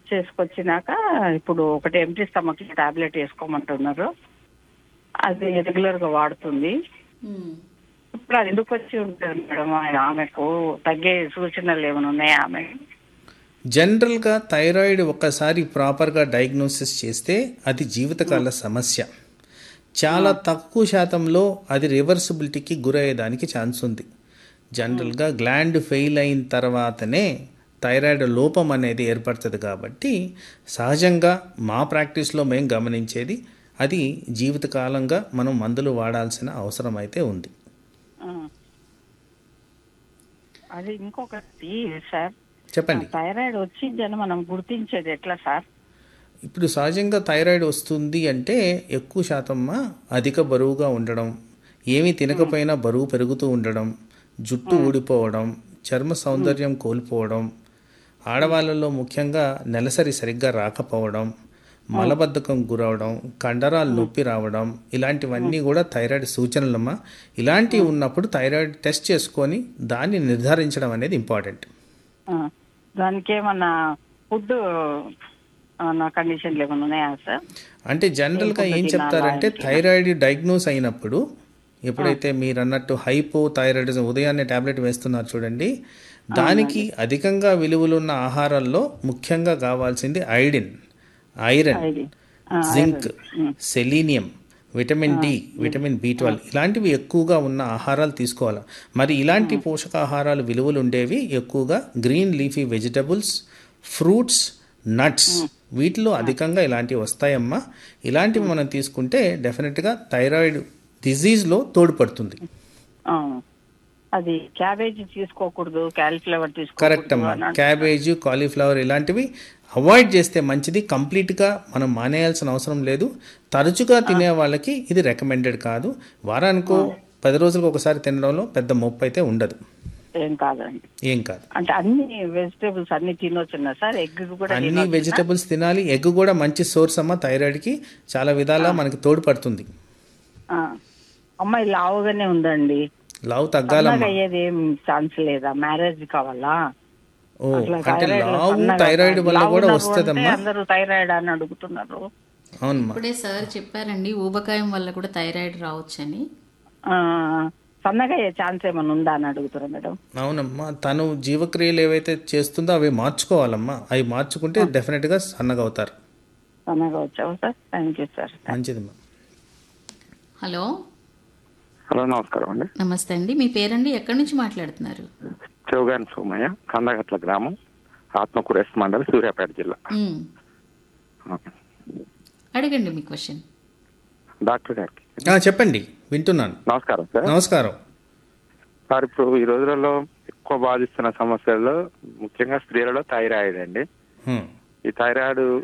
చేసుకొచ్చినాక ఇప్పుడు ఒకటి empty stomach tablet వేసుకోమంటున్నారు అది రెగ్యులర్ గా వాడుతుంది మ్మ్. ఇప్పుడు అది ఎందుకు వచ్చి ఉంటుంది మేడం ఆమెకు తగ్గే సూచనలు ఏమైనా ఉన్నాయా ఆమె జనరల్గా థైరాయిడ్ ఒక్కసారి ప్రాపర్గా డయాగ్నోసిస్ చేస్తే అది జీవితకాల సమస్య చాలా తక్కువ శాతంలో అది రివర్సిబిలిటీకి గురయ్యేదానికి ఛాన్స్ ఉంది జనరల్గా గ్లాండ్ ఫెయిల్ అయిన తర్వాతనే థైరాయిడ్ లోపం అనేది ఏర్పడుతుంది కాబట్టి సహజంగా మా ప్రాక్టీస్లో మేము గమనించేది అది జీవితకాలంగా మనం మందులు వాడాల్సిన అవసరం అయితే ఉంది ఆ. అది ఇంకొకటి సార్ చెప్పండి థైరాయిడ్ వచ్చిందని మనం గుర్తించేది ఎట్లా సార్ ఇప్పుడు సహజంగా థైరాయిడ్ వస్తుంది అంటే ఎక్కువ శాతమ్మా అధిక బరువుగా ఉండడం ఏమీ తినకపోయినా బరువు పెరుగుతూ ఉండడం జుట్టు ఊడిపోవడం చర్మ సౌందర్యం కోల్పోవడం ఆడవాళ్ళలో ముఖ్యంగా నెలసరి సరిగ్గా రాకపోవడం మలబద్ధకం గురవడం కండరాలు నొప్పి రావడం ఇలాంటివన్నీ కూడా థైరాయిడ్ సూచనలమ్మా ఇలాంటివి ఉన్నప్పుడు థైరాయిడ్ టెస్ట్ చేసుకొని దాన్ని నిర్ధారించడం అనేది ఇంపార్టెంట్ ఆ. దానికి ఏమన్నా ఫుడ్ నా కండిషన్లు ఏమైనా ఉన్నాయా సార్ అంటే జనరల్గా ఏం చెప్తారంటే థైరాయిడ్ డయాగ్నోస్ అయినప్పుడు ఎప్పుడైతే మీరు అన్నట్టు హైపో థైరాయిడిజం ఉదయాన్నే టాబ్లెట్ వేస్తున్నారు చూడండి దానికి అధికంగా విలువలున్న ఆహారాల్లో ముఖ్యంగా కావాల్సింది ఐడిన్ ఐరన్ ఇది zinc selenium vitamin D vitamin B twelve ఇలాంటివి ఎక్కువగా ఉన్న ఆహారాలు తీసుకోవాలి మరి ఇలాంటి పోషకాహారాలు విలువలు ఉండేవి ఎక్కువగా green leafy vegetables fruits nuts వీటిలో అధికంగా ఇలాంటివి వస్తాయమ్మా ఇలాంటివి మనం తీసుకుంటే డెఫినెట్గా థైరాయిడ్ డిజీజ్లో తోడ్పడుతుంది ఆ. అది క్యాబేజీ తీసుకోకూడదు క్యాలిఫ్లవర్ కరెక్ట్ అమ్మా తీసుకోకూడదు క్యాబేజ్ కాలీఫ్లవర్ ఇలాంటివి అవాయిడ్ చేస్తే మంచిది కంప్లీట్గా మనం మానేయాల్సిన అవసరం లేదు తరచుగా తినే వాళ్ళకి ఇది రికమెండెడ్ కాదు వారానికో పది రోజులకు ఒకసారి తినడంలో పెద్ద మొప్పు అయితే ఉండదు ఏం కాదండి ఏం కాదు అంటే అన్ని వెజిటేబుల్స్ అన్ని తినొచ్చున్నా సార్ ఎగ్ కూడా అన్ని తినొచ్చునా? వెజిటబుల్స్ తినాలి ఎగ్ కూడా మంచి సోర్స్ అమ్మ థైరాయిడ్కి చాలా విధాలా మనకి తోడ్పడుతుంది ఆ. అమ్మాయి లావుగానే ఉందండి లావు తగ్గాలమ్మా సన్నగా అయ్యేది ఏం ఛాన్స్ లేదా మ్యారేజ్ కావాలా ఓ అట్లా అంటే థైరాయిడ్ లావు సన్నగా- థైరాయిడ్ వల్ల లావు కూడా ఉన్నారు వస్తుందమ్మా అంటే అందరూ థైరాయిడ్ అని అడుగుతున్నారు అవునమ్మా ఇప్పుడే సార్ చెప్పారండి ఊబకాయం వల్ల కూడా థైరాయిడ్ రావచ్చని ఆ, సన్నగా అయ్యే ఛాన్స్ ఏమైనా ఉందా అని అడుగుతున్నారు మేడం అవునమ్మా తను జీవక్రియలు ఏవైతే చేస్తుందో అవి మార్చుకోవాలమ్మా అవి మార్చుకుంటే డెఫినెట్గా సన్నగా అవుతారు సన్నగా వచ్చావు సార్ థ్యాంక్ యూ సార్ మంచిదమ్మా హలో హలో నమస్కారం అండి నమస్తే అండి మీ పేరండి ఎక్కడి నుంచి మాట్లాడుతున్నారు చౌగాని సోమయ్య కందగట్ల గ్రామం ఆత్మకూరు ఎస్ మండలి సూర్యాపేట జిల్లా మ్మ్. అడగండి మీ క్వశ్చన్ డాక్టర్ గారికి ఆ, చెప్పండి వింటున్నాను నమస్కారం సార్ నమస్కారం సార్ ఇప్పుడు ఈ రోజులలో ఎక్కువ బాధిస్తున్న సమస్యల్లో ముఖ్యంగా స్త్రీలలో థైరాయిడ్ అండి హ్మ్. ఈ థైరాయిడ్